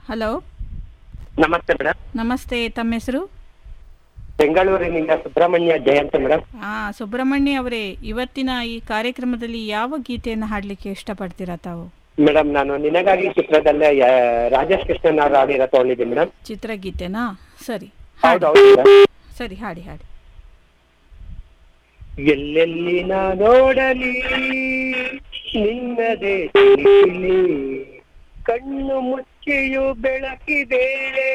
hello ನಮಸ್ತೆ madam ನಮಸ್ತೆ ತಮ್ಮ ಹೆಸರು ಬೆಂಗಳೂರಿನಿಂದ ಸುಬ್ರಹ್ಮಣ್ಯ ಜಯಂತ್ ಮೇಡಮ್ ಆ ಸುಬ್ರಹ್ಮಣ್ಯ ಅವರೇ ಇವತ್ತಿನ ಈ ಕಾರ್ಯಕ್ರಮದಲ್ಲಿ ಯಾವ ಗೀತೆಯನ್ನು ಹಾಡಲಿಕ್ಕೆ ಇಷ್ಟಪಡ್ತೀರಾ ತಾವು ಮೇಡಮ್ ನಾನು ನಿನಗಾಗಿ ಚಿತ್ರದಲ್ಲೇ ಆ, ರಾಜೇಶ್ ಕೃಷ್ಣನ್ ಅವ್ರು ಹಾಡಿರೋ ತಗೊಂಡಿದ್ದೀನಿ ಮೇಡಮ್ ಚಿತ್ರಗೀತೆನಾ ಸರಿ ಹೌದು ಹಾಡಿ ಹೌದು ಮೇಡಮ್ ಸರಿ ಹಾಡಿ ಹಾಡಿ ಎಲ್ಲೆಲ್ಲಿ ನಾ ನೋಡಲಿ ನಿನ್ನದೇ ತಿಳಿಲಿ ಕಣ್ಣು ಮುಚ್ಚಿಯು ಬೆಳಕಿದೆ